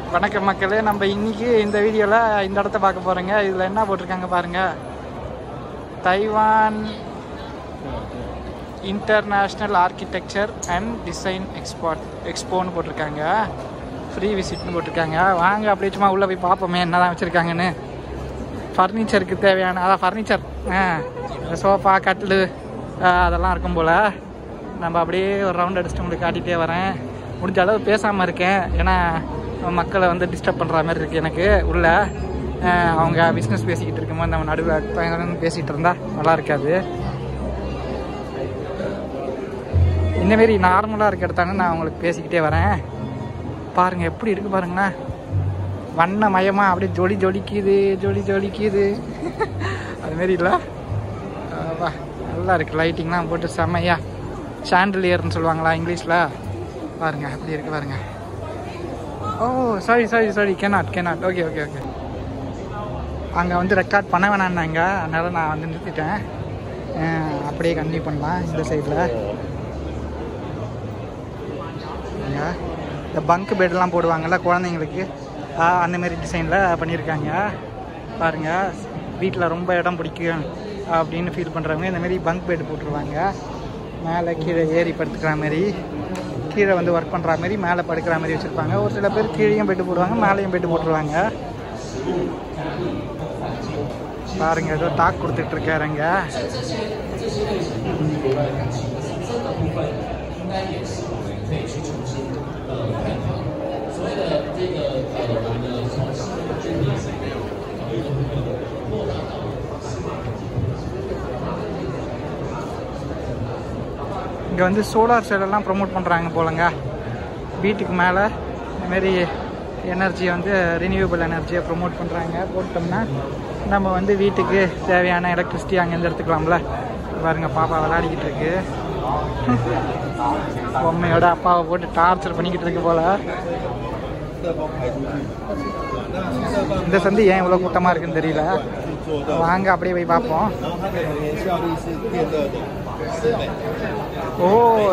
வணக்கம் மக்களே நம்ம இன்னைக்கு இந்த வீடியோவில் இந்த இடத்த பார்க்க போகிறோங்க இதில் என்ன போட்டிருக்காங்க பாருங்க Taiwan international architecture and design export எக்ஸ்போன்னு போட்டிருக்காங்க ஃப்ரீ விசிட்னு போட்டிருக்காங்க வாங்க அப்படியே சும்மா உள்ளே போய் பார்ப்போமே என்னதான் வச்சுருக்காங்கன்னு ஃபர்னிச்சருக்கு தேவையான அதான் ஃபர்னிச்சர் ஆ சோஃபா கட்டில் அதெல்லாம் இருக்கும் போல் நம்ம அப்படியே ஒரு ரவுண்ட் அடிச்சுட்டு உங்களுக்கு காட்டிகிட்டே வரேன் முடிஞ்ச அளவு பேசாமல் இருக்கேன் ஏன்னா மக்களை வந்து டிஸ்டர்ப் பண்ணுற மாதிரி இருக்குது எனக்கு உள்ள ஆ, அவங்க பிஸ்னஸ் பேசிக்கிட்டு இருக்கும்போது நம்ம நடுவில் பேசிகிட்டு இருந்தா நல்லா இருக்காது இந்தமாரி நார்மலாக இருக்க இடத்தாங்க நான் உங்களுக்கு பேசிக்கிட்டே வரேன் பாருங்கள் எப்படி இருக்குது பாருங்களேன் வண்ணமயமாக அப்படியே ஜொலி ஜொலிக்குது ஜொலி ஜொலிக்குது அதுமாரி இல்லை வா நல்லா இருக்குது லைட்டிங்லாம் போட்டு செம்மையா சாண்டிலியர்னு சொல்லுவாங்களா இங்கிலீஷில் பாருங்க அப்படி இருக்கு பாருங்க oh sorry sorry sorry cannot cannot okay okay okay அங்கே வந்து ரெக்கார்ட் பண்ண வேணான்னாங்க அதனால் நான் வந்து நிறுத்திட்டேன் அஹ் அப்படியே கண்டினியூ பண்ணலாம் இந்த சைடில் இந்த பங்க் பெட்லாம் போடுவாங்கல்ல குழந்தைங்களுக்கு ஆஹ் அந்த மாதிரி டிசைனில் பண்ணியிருக்காங்க பாருங்கள் வீட்டில் ரொம்ப இடம் பிடிக்கும் அப்படின்னு ஃபீல் பண்ணுறவங்க இந்த மாதிரி பங்க் பெட் போட்டுருவாங்க மேலே கீழே ஏறி படுத்துக்கிற மாதிரி கீழே வந்து ஒர்க் பண்ணுற மாதிரி மேலே படுக்கிற மாதிரி வச்சுருப்பாங்க ஒரு சில பேர் கீழேயும் பெட்டு போடுவாங்க மேலேயும் பெட்டு போட்டுருவாங்க பாருங்க ஏதோ டாக் கொடுத்துட்டு இருக்காருங்க இங்கே வந்து சோலார் செல்லெல்லாம் ப்ரொமோட் பண்ணுறாங்க போலங்க வீட்டுக்கு மேலே இந்தமாரி எனர்ஜியை வந்து ரினியூவபிள் எனர்ஜியை ப்ரொமோட் பண்ணுறாங்க போட்டோம்னா நம்ம வந்து வீட்டுக்கு தேவையான எலக்ட்ரிசிட்டி அங்கேருந்து எடுத்துக்கலாம்ல பாருங்க பாப்பா விளையாடிக்கிட்டு இருக்கு பொம்மையோட அப்பாவை போட்டு டார்ச்சர் பண்ணிக்கிட்டு இருக்கு போல இந்த சந்து ஏன் இவ்வளோ கூட்டமாக இருக்குன்னு தெரியல வாங்க அப்படியே போய் பார்ப்போம் 效率是电热的，是美。 ஓ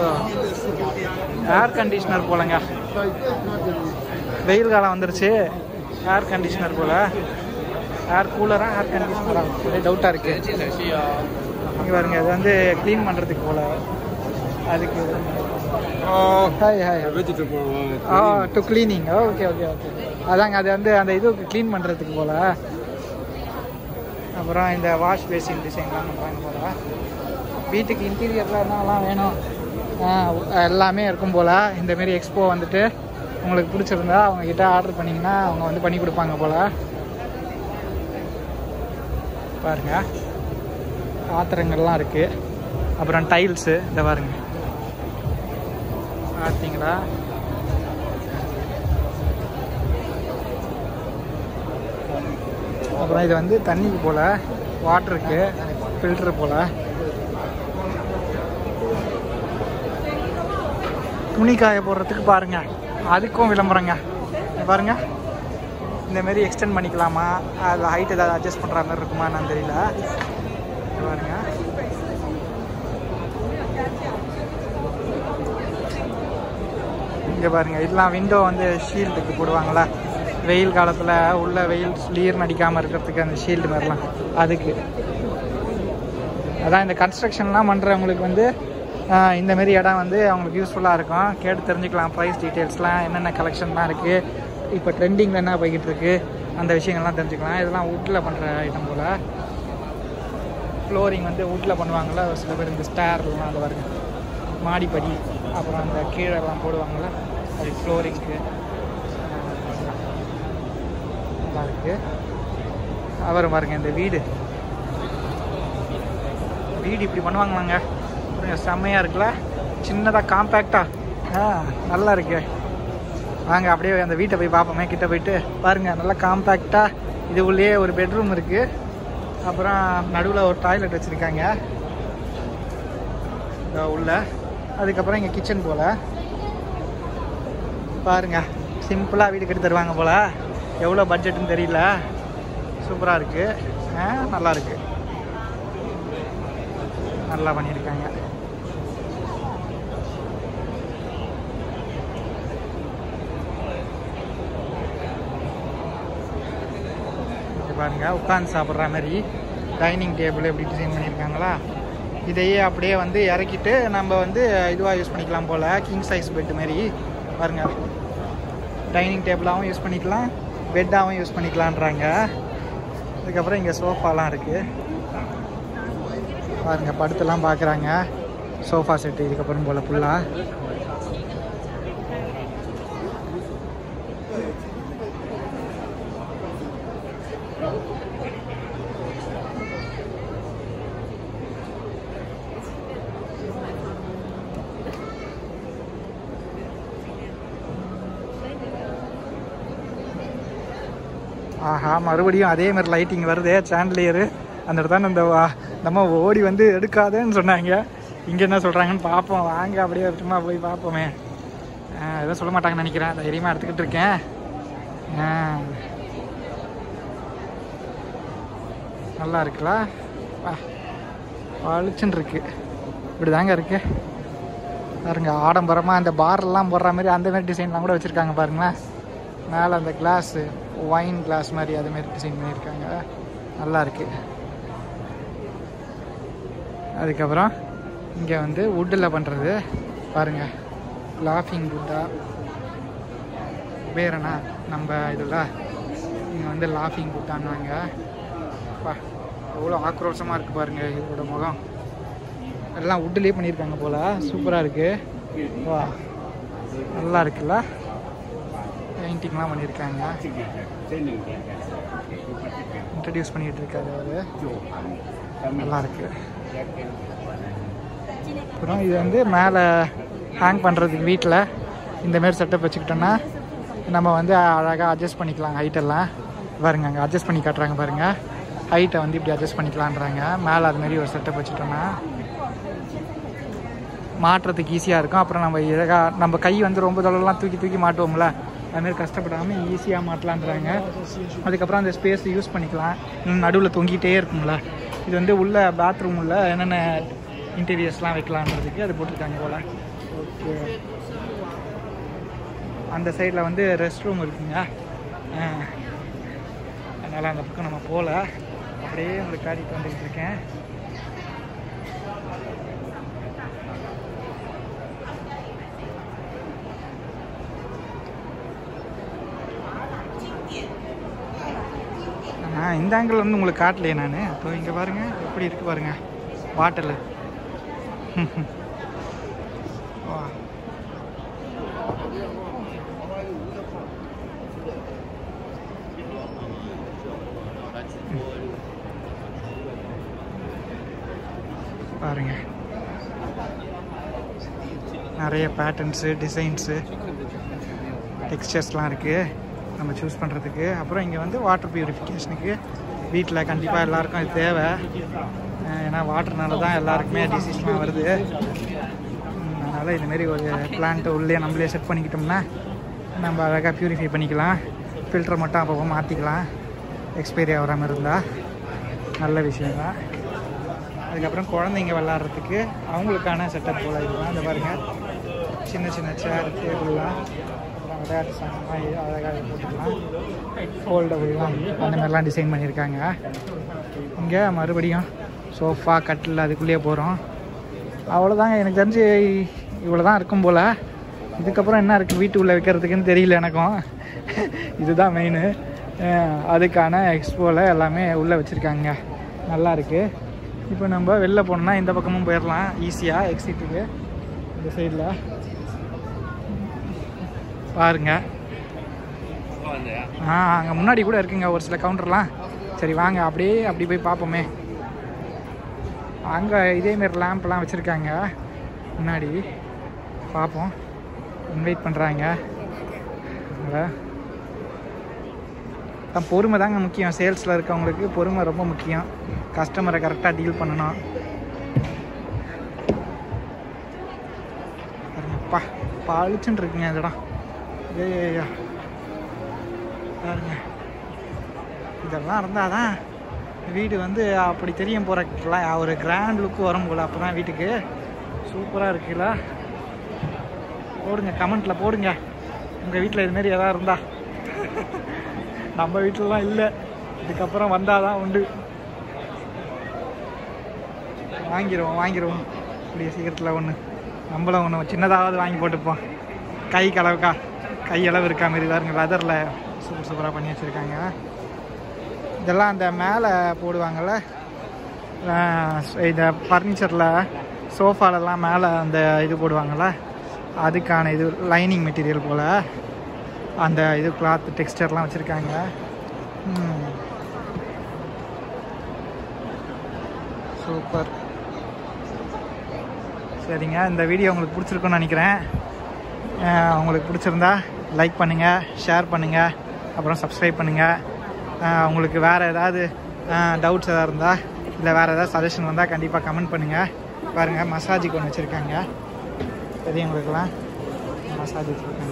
ஏர் கண்டிஷனர் போலங்க வெயில் காலம் வந்துருச்சு ஏர் கண்டிஷனர் போல ஏர் கூலரா ஏர் கண்டிஷனரா ஒரே டவுட்டாக இருக்கு இங்கே பாருங்க இது வந்து க்ளீன் பண்ணுறதுக்கு போல அதுக்கு hi hi vegetable uh to cleaning okay okay okay அதாங்க அது வந்து அந்த இதுக்கு க்ளீன் பண்ணுறதுக்கு போல அப்புறம் இந்த வாஷ் பேசின் டிசைன்லாம் பண்ணுறாங்க போல வீட்டுக்கு இன்டீரியரில் என்னலாம் வேணும் ஆ, எல்லாமே இருக்கும் போல் இந்தமாரி எக்ஸ்போ வந்துட்டு உங்களுக்கு பிடிச்சிருந்தா அவங்க கிட்ட ஆர்டர் பண்ணிங்கன்னா அவங்க வந்து பண்ணி கொடுப்பாங்க போல் பாருங்க பாத்திரங்கள்லாம் இருக்குது அப்புறம் டைல்ஸு இந்த பாருங்க பார்த்தீங்களா அப்புறம் இது வந்து தண்ணிக்கு போல் வாட்டருக்கு ஃபில்ட்ரு போல் துணி காய போடுறதுக்கு பாருங்க அதுக்கும் விளம்பரங்க இங்க பாருங்க இந்த மாதிரி எக்ஸ்டெண்ட் பண்ணிக்கலாமா அதில் ஹைட் ஏதாவது அட்ஜஸ்ட் பண்ணுற மாதிரி இருக்குமா என்னன்னு தெரியல இங்க பாருங்க இங்கே பாருங்க இதெல்லாம் விண்டோ வந்து ஷீல்டுக்கு போடுவாங்களா வெயில் காலத்தில் உள்ள வெயில் நீர் நடிக்காமல் இருக்கிறதுக்கு அந்த ஷீல்டு மாதிரிலாம் அதுக்கு அதான் இந்த கன்ஸ்ட்ரக்ஷன்லாம் பண்ணுறவங்களுக்கு வந்து ஆஹ், இந்த மாதிரி இடம் வந்து அவங்களுக்கு யூஸ்ஃபுல்லாக இருக்கும் கேட்டு தெரிஞ்சுக்கலாம் ப்ரைஸ் டீட்டெயில்ஸ்லாம் என்னென்ன கலெக்ஷன்லாம் இருக்குது இப்போ ட்ரெண்டிங்கில் என்ன போய்கிட்டு இருக்கு அந்த விஷயங்கள்லாம் தெரிஞ்சுக்கலாம் இதெல்லாம் வுட்டில் பண்ணுற ஐட்டம் போல் ஃப்ளோரிங் வந்து வுட்டில் பண்ணுவாங்கள்ல ஒரு சில பேர் இந்த ஸ்டேர்லாம் அது வருங்க மாடிப்படி அப்புறம் அந்த கீழெல்லாம் போடுவாங்கள்ல அது ஃப்ளோரிங்க்கு நல்லா இருக்குது அப்புறம் பாருங்க இந்த வீடு வீடு இப்படி பண்ணுவாங்களாங்க பாருங்க செம்மையாக இருக்குல்ல சின்னதாக காம்பேக்டாக ஆ நல்லா இருக்கு வாங்க அப்படியே அந்த வீட்டை போய் பார்ப்போமே கிட்ட போயிட்டு பாருங்க நல்லா காம்பேக்டாக இது உள்ளே ஒரு பெட்ரூம் இருக்கு அப்புறம் நடுவில் ஒரு டாய்லெட் வச்சுருக்காங்க உள்ள அதுக்கப்புறம் இங்கே கிச்சன் போல் பாருங்க சிம்பிளாக வீடு கட்டி தருவாங்க போல் எவ்வளோ பட்ஜெட்டுன்னு தெரியல சூப்பராக இருக்குது நல்லா இருக்கு நல்லா பண்ணியிருக்காங்க பாருங்க உட்காந்து சாப்பிட்ற மாதிரி டைனிங் டேபிள் எப்படி டிசைன் பண்ணியிருக்காங்களா இதையே அப்படியே வந்து இறக்கிட்டு நம்ம வந்து இதுவாக யூஸ் பண்ணிக்கலாம் போல் கிங் சைஸ் பெட் மாதிரி பாருங்க டைனிங் டேபிளாகவும் யூஸ் பண்ணிக்கலாம் பெட்டாகவும் யூஸ் பண்ணிக்கலான்றாங்க அதுக்கப்புறம் இங்கே சோஃபாலாம் இருக்குது பாருங்க படுத்தெல்லாம் பார்க்குறாங்க சோஃபா செட்டு இதுக்கப்புறம் போல் ஃபுல்லாக ஆஹா மறுபடியும் அதே மாதிரி லைட்டிங் வருதே சாண்ட்லியரு அந்த இடத்துல இந்த வா- நம்ம ஓடி வந்து எடுக்காதேன்னு சொன்னாங்க இங்கே என்ன சொல்கிறாங்கன்னு பார்ப்போம் வாங்க அப்படியே சும்மா போய் பார்ப்போமே ஆ, எதுவும் சொல்ல மாட்டாங்கன்னு நினைக்கிறேன் தைரியமாக எடுத்துக்கிட்டு இருக்கேன் ஆ. நல்லா இருக்குல்ல வா பளிச்சுன்னு இருக்கு இப்படி தாங்க இருக்கு பாருங்க ஆடம்பரமாக அந்த பார்லாம் போடுற மாதிரி அந்த மாதிரி டிசைன்லாம் கூட வச்சுருக்காங்க பாருங்களேன் மேலே அந்த கிளாஸு ஒயின் கிளாஸ் மாதிரி அது மாதிரி டிசைன் பண்ணியிருக்காங்க நல்லா இருக்கு அதுக்கப்புறம் இங்கே வந்து வுட்டில் பண்ணுறது பாருங்க லாஃபிங் வுட்டா வேறனா நம்ம இதில் இங்கே வந்து லாஃபிங் வுட்டான்னாங்க பா எவ்வளோ ஆக்ரோஷமாக இருக்குது பாருங்க இதோட முகம் எல்லாம் வுட்லேயே பண்ணியிருக்காங்க போல் சூப்பராக இருக்குது வா நல்லா இருக்குல்ல பெயிண்டிங்லாம் பண்ணியிருக்காங்க இன்ட்ரடியூஸ் பண்ணிட்டு இருக்காரு அவரு நல்லா இருக்கு அப்புறம் இது வந்து மேலே ஹேங் பண்ணுறதுக்கு வீட்டில் இந்தமாரி செட்டப் வச்சுக்கிட்டோன்னா நம்ம வந்து அழகாக அட்ஜஸ்ட் பண்ணிக்கலாம் ஹைட்டெல்லாம் பாருங்க அங்கே அட்ஜஸ்ட் பண்ணி காட்டுறாங்க பாருங்க ஹைட்டை வந்து இப்படி அட்ஜஸ்ட் பண்ணிக்கலான்றாங்க மேலே அது மாதிரி ஒரு செட்டப் வச்சுட்டோன்னா மாட்டுறதுக்கு ஈஸியாக இருக்கும் அப்புறம் நம்ம இழகா நம்ம கை வந்து ரொம்ப தொலைலாம் தூக்கி தூக்கி மாட்டுவோம்ல அதுமாரி கஷ்டப்படாமல் ஈஸியாக மாட்டலான்றாங்க அதுக்கப்புறம் அந்த ஸ்பேஸ் யூஸ் பண்ணிக்கலாம் நடுவில் தொங்கிட்டே இருக்கும்ல இது வந்து உள்ள பாத்ரூம் உள்ள என்னென்ன இன்டீரியர்ஸ்லாம் வைக்கலான்றதுக்கு அது போட்டிருக்காங்க போல் ஓகே அந்த சைடில் வந்து ரெஸ்ட் ரூம் இருக்குங்க ஆ. அதனால் அந்த பக்கம் நம்ம போகல அப்படியே உங்களுக்கு காட்டிட்டு வந்துக்கிட்டு இருக்கேன் ஆ இந்த ஆங்கிள் வந்து உங்களுக்கு காட்டலையே நான் இப்போ இங்கே பாருங்க எப்படி இருக்கு பாருங்க பாட்டில் வா பாருங்க நிறைய பேட்டர்ன்ஸு டிசைன்ஸு டெக்ஸ்டர்ஸ்லாம் இருக்குது நம்ம சூஸ் பண்ணுறதுக்கு அப்புறம் இங்கே வந்து வாட்டர் பியூரிஃபிகேஷனுக்கு வீட்டில் கண்டிப்பாக எல்லாருக்கும் இது தேவை அஹ் ஏன்னா வாட்டர்னால தான் எல்லாருக்குமே டிசீஸ்லாம் வருது உம், அதனால் இதுமாரி ஒரு பிளான்ட்டை உள்ளே நம்மளே செட் பண்ணிக்கிட்டோம்னா நம்ம அழகாக பியூரிஃபை பண்ணிக்கலாம் ஃபில்டர் மட்டும் அப்பப்போ மாற்றிக்கலாம் எக்ஸ்பைரி ஆகிற மாதிரி இருந்தால் நல்ல விஷயம் தான் அதுக்கப்புறம் குழந்தைங்க விளாட்றதுக்கு அவங்களுக்கான செட்டப் போல் இதுதான் இந்த பாருங்க சின்ன சின்ன சேர் டேபிள்லாம் அப்புறம் விளையாட்டு சாமான்லாம் அழகாக போட்டுக்கலாம் ஃபோல்டபுள்லாம் அந்த மாதிரிலாம் டிசைன் பண்ணியிருக்காங்க இங்கே மறுபடியும் சோஃபா கட்டில் அதுக்குள்ளேயே போகிறோம் அவ்வளோதாங்க எனக்கு தெரிஞ்சு இவ்வளோ தான் இருக்கும் போல் இதுக்கப்புறம் என்ன இருக்குது வீட்டுக்குள்ளே வைக்கிறதுக்குன்னு தெரியல எனக்கும் இதுதான் மெயின் அதுக்கான எக்ஸ்போவில் எல்லாமே உள்ளே வச்சுருக்காங்க நல்லா இருக்குது இப்போ நம்ம வெளில போனோம்னா இந்த பக்கமும் போயிடலாம் ஈஸியாக எக்ஸிட்டுக்கு இந்த சைடில் பாருங்க ஆ அங்கே முன்னாடி கூட இருக்குங்க ஒரு சில கவுண்டர்லாம் சரி வாங்க அப்படியே அப்படி போய் பார்ப்போமே அங்கே இதேமாரி லேம்ப்லாம் வச்சுருக்காங்க முன்னாடி பார்ப்போம் இன்வைட் பண்ணுறாங்க தான் பொறுமை தாங்க முக்கியம் சேல்ஸில் இருக்கவங்களுக்கு பொறுமை ரொம்ப முக்கியம் கஸ்டமரை கரெக்டாக டீல் பண்ணணும் பாருங்கப்பா பளிச்சுன்னு இருக்குங்க இந்த இடம் ஏய்யா பாருங்க இதெல்லாம் இருந்தால் தான் வீடு வந்து அப்படி தெரியும் போகிற ஒரு கிராண்ட் லுக்கு வரும் போல் அப்போ தான் வீட்டுக்கு சூப்பராக இருக்குல்ல போடுங்க கமெண்ட்டில் போடுங்க உங்கள் வீட்டில் இதுமாரி எதாவது இருந்தா நம்ம வீட்டிலலாம் இல்லை இதுக்கப்புறம் வந்தால் தான் உண்டு வாங்கிடுவோம் வாங்கிடுவோம் இப்படி சீக்கிரத்தில் ஒன்று நம்மளும் ஒன்று சின்னதாவது வாங்கி போட்டுப்போம் கை அளவுக்கா கை அளவு இருக்கா மாரி தான் இருங்க லெதரில் சூப்பர் சூப்பராக பண்ணி வச்சுருக்காங்க இதெல்லாம் அந்த மேலே போடுவாங்கள்ல ஆஹ் இந்த ஃபர்னிச்சரில் சோஃபாலெல்லாம் மேலே அந்த இது போடுவாங்கள்ல அதுக்கான இது லைனிங் மெட்டீரியல் போல் அந்த இது கிளாத் டெக்ஸ்டர்லாம் வச்சுருக்காங்க சூப்பர் சரிங்க இந்த வீடியோ உங்களுக்கு பிடிச்சிருக்குன்னு நினைக்கிறேன் அஹ் உங்களுக்கு பிடிச்சிருந்தா லைக் பண்ணுங்கள் ஷேர் பண்ணுங்கள் அப்புறம் சப்ஸ்கிரைப் பண்ணுங்கள் அஹ் உங்களுக்கு வேறு ஏதாவது டவுட்ஸ் எதாவது இருந்தால் இல்லை வேறு ஏதாவது சஜஷன் வந்தால் கண்டிப்பாக கமெண்ட் பண்ணுங்கள் பாருங்கள் மசாஜுக்கு ஒன்று வச்சுருக்காங்க பெரியவங்களுக்கெல்லாம் மசாஜ் வச்சுருக்காங்க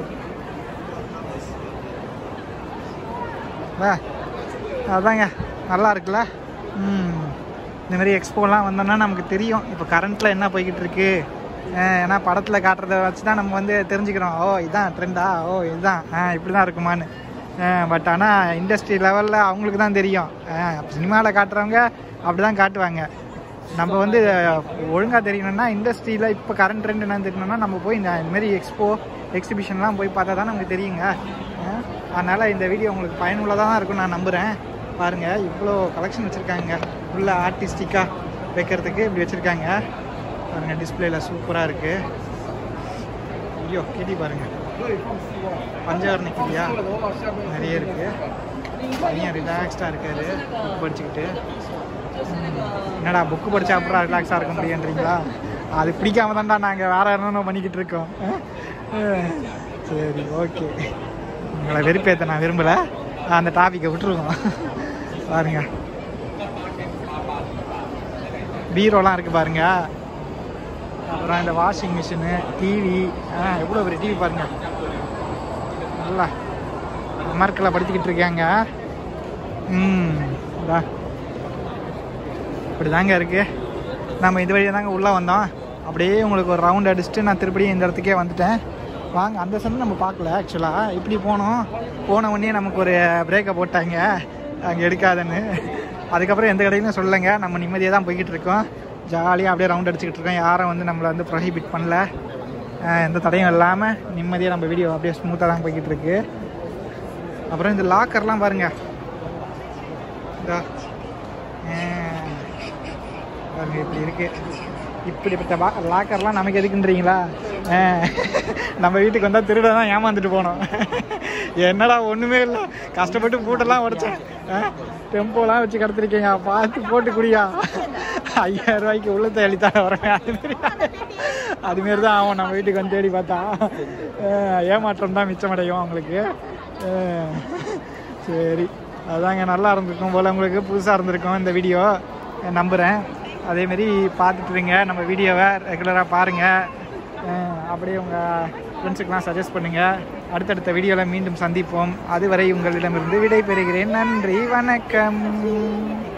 வா அதாங்க நல்லா இருக்குல்ல ம் இந்த மாதிரி எக்ஸ்போலாம் வந்தோம்னா நமக்கு தெரியும் இப்போ கரண்ட்டில் என்ன போய்கிட்டு இருக்கு அஹ் ஏன்னா படத்தில் காட்டுறத வச்சு தான் நம்ம வந்து தெரிஞ்சுக்கிறோம் ஓ இதான் ட்ரெண்டா ஓ இதுதான் ஆ இப்படி தான் இருக்குமான்னு பட் ஆனால் இண்டஸ்ட்ரி லெவலில் அவங்களுக்கு தான் தெரியும் சினிமாவில் காட்டுறவங்க அப்படி தான் காட்டுவாங்க நம்ம வந்து ஒழுங்காக தெரியணும்னா இண்டஸ்ட்ரியில் இப்போ கரண்ட் ட்ரெண்ட் என்னன்னு தெரியணும்னா நம்ம போய் இந்த இந்த மாதிரி எக்ஸ்போ எக்ஸிபிஷன்லாம் போய் பார்த்தா தான் நமக்கு தெரியுங்க அஹ் அதனால் இந்த வீடியோ உங்களுக்கு பயனுள்ளதாக தான் இருக்கும்னு நான் நம்புகிறேன் பாருங்கள் இவ்வளோ கலெக்ஷன் வச்சுருக்காங்க உள்ள ஆர்டிஸ்டிக்காக வைக்கிறதுக்கு இப்படி வச்சுருக்காங்க பாருங்கள் டிஸ்பிளேல சூப்பராக இருக்குது ஐயோ கிட்டி பாருங்கள் பஞ்சவர்ண கிட்டியா நிறைய இருக்குது பையன் ரிலாக்ஸ்டாக இருக்காரு புக் படிச்சுக்கிட்டு ம், என்னடா புக்கு படிச்சா அப்புறம் ரிலாக்ஸாக இருக்க முடியுன்றீங்களா அது பிடிக்காம தான்டா நாங்கள் வேற என்னென்ன பண்ணிக்கிட்டு இருக்கோம் அஹ், சரி ஓகே உங்களை வெறுப்பேற்ற நான் விரும்பலை அந்த டாபிக்கை விட்டுருவோம் பாருங்க பீரோலாம் இருக்குது பாருங்க அப்புறம் இந்த வாஷிங் மிஷினு டிவி ஆ எவ்வளோ பெரிய டிவி பாருங்க நல்லா மார்க்கில் படுத்திக்கிட்டு இருக்காங்க ம் இதா இப்படி தாங்க இருக்குது நம்ம இது வழியாக தாங்க உள்ளே வந்தோம் அப்படியே உங்களுக்கு ஒரு ரவுண்ட் அடிச்சுட்டு நான் திருப்படியும் இந்த இடத்துக்கே வந்துட்டேன் வாங்க அந்த சந்து நம்ம பார்க்கல ஆக்சுவலாக இப்படி போனோம் போன உடனே நமக்கு ஒரு பிரேக்கை போட்டாங்க அங்கே எடுக்காதுன்னு அதுக்கப்புறம் எந்த கடையிலும் சொல்லலைங்க நம்ம நிம்மதியாக தான் போய்கிட்டு இருக்கோம் ஜாலியாக அப்படியே ரவுண்ட் அடிச்சுக்கிட்டு இருக்கோம் யாரும் வந்து நம்மளை வந்து ப்ரொஹிபிட் பண்ணல அஹ் எந்த தடையும் இல்லாமல் நிம்மதியாக நம்ம வீடியோ அப்படியே ஸ்மூத்தாக தான் போய்கிட்டு இருக்கு அப்புறம் இந்த லாக்கர்லாம் பாருங்க இதா அஹ் பாருங்க இப்படி இருக்கு இப்படிப்பட்ட பா லாக்கர்லாம் நமக்கு எதுக்குன்றீங்களா அஹ் நம்ம வீட்டுக்கு வந்தால் திருட தான் ஏமாந்துட்டு போனோம் என்னடா ஒன்றுமே இல்லை கஷ்டப்பட்டு பூட்டெல்லாம் உடைச்சேன் டெம்போலாம் வச்சு கடத்திருக்கீங்க பார்த்து போட்டு குடியா ஐயாயிரம் ரூபாய்க்கு உள்ளத்தை அழித்தான் வரேன் அதுமாரி அதுமாரி தான் ஆகும் நம்ம வீட்டுக்கு வந்து தேடி பார்த்தா அஹ் ஏமாற்றம் தான் மிச்சமடையும் அவங்களுக்கு அஹ் சரி அதாங்க நல்லா இருந்திருக்கும் போல் உங்களுக்கு புதுசாக இருந்திருக்கும் இந்த வீடியோ நம்புகிறேன் அதேமாரி பார்த்துட்டு இருங்க நம்ம வீடியோவை ரெகுலராக பாருங்கள் அப்படியே உங்கள் ஃப்ரெண்ட்ஸுக்கெலாம் சஜஸ்ட் பண்ணுங்கள் அடுத்தடுத்த வீடியோவில் மீண்டும் சந்திப்போம் அதுவரை உங்களிடமிருந்து விடை பெறுகிறேன் நன்றி வணக்கம்